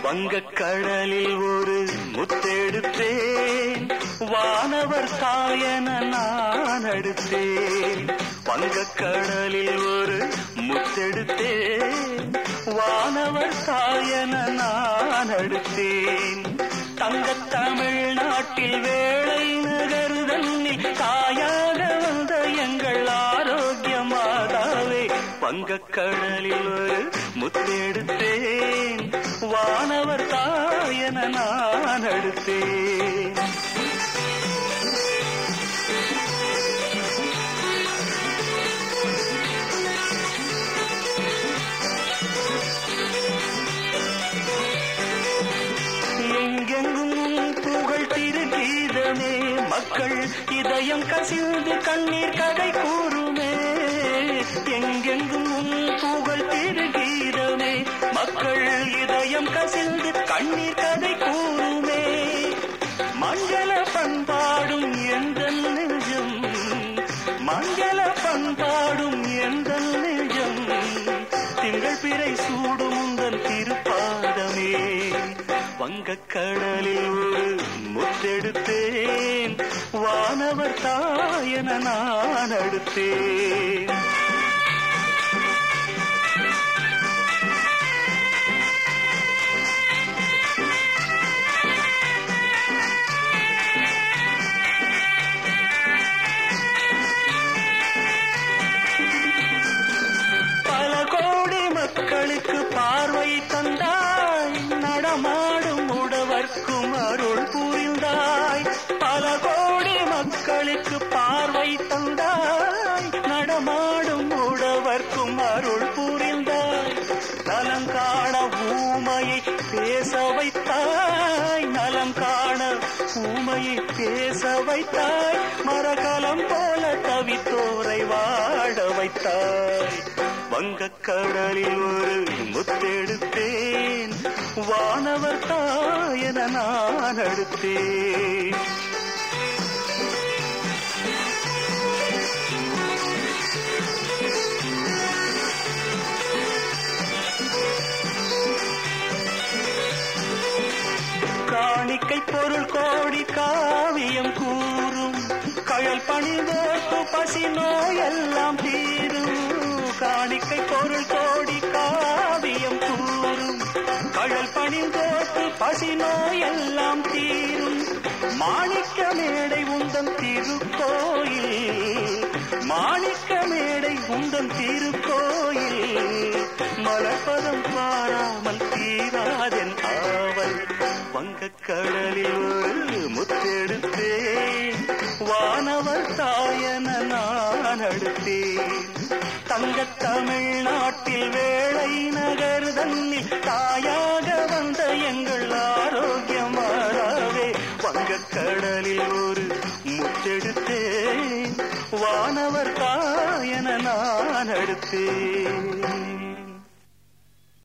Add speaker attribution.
Speaker 1: வங்கக்கடலில் ஒரு முத்தெடுத்தேன் வானவர் தாயன நான் அடுத்தேன் வங்கக்கடலில் ஒரு முத்தெடுத்தேன் வானவர் தாயன நான் அடுத்தேன் தங்கத் தமிழ்நாட்டில் வேளை நகருதன்னில் தாயாக வந்த எங்கள் ஆரோக்கிய மாதாவே வங்கக்கடலில் ஒரு முத்தெடுத்தேன் வானவர் தாயன நான் அடுத்தேன் எங்கெங்கும் புகழ் திருகீதமே மக்கள் இதயம் கசிந்து கண்ணீர் கதை கூறுமே எங்கெங்கும் புகழ் திருகீதமே மக்கள் இதயம் கசிந்து கண்ணீர் கதை கூறுமே மங்கள பண்பாடும் எந்த நெஞ்சம் மங்கள பண்பாடும் எந்த நெஞ்சம் திங்கள் பிறை சூடும் உந்தன் திருப்பாதமே வங்கக்கடலில் ஒரு முத்தெடுத்தேன் வானவர் தாயன நான் அடுத்தேன் பல கோடி மக்களுக்கு பார்வை தந்தாய் நடமாடும் உடவர்க்கும் அருள் புரிந்தாய் பல கோடி மக்களுக்கு பார்வை தந்தாய் நடமாடும் உடவர்க்கும் அருள் புரிந்தாய் நலம் காண ஊமையை பேச வைத்தாய் நலம் காண ஊமையை பேச வைத்தாய் மரகலம் போல தவித்தோரை வாழ வைத்தாய் வங்கக்கடலில் ஒரு முத்தெடுத்தேன் வானவர் தாயன நான் அடுத்தேன் காணிக்கை பொருள் கோடி காவியம் கூறும் கயல் பணிந்தோர்க்கு பசி நோயெல்லாம் தீரும் காணிக்கை பொருள் கோடி காவியம் கூறும் கழல் பணிந்தோர்க்கு பசி நோயெல்லாம் தீரும் மாணிக்க மேடை உந்தன் திருக்கோயில் மாணிக்க மேடை உந்தன் திருக்கோயில் மலர்பதம் பாராமல் தீராதென் ஆவல் வங்கக்கடலில் ஒரு முத்தெடுத்தேன் வானவர் தாயன நான் அடுத்தேன் தங்கத் தமிழ்நாட்டில் வேளை நகர் தன்னில் தாயாக வந்த எங்கள் ஆரோக்கியமாராவே வங்கக்கடலில் ஒரு முத்தெடுத்தேன் வானவர் தாயன நான் அடுத்தேன்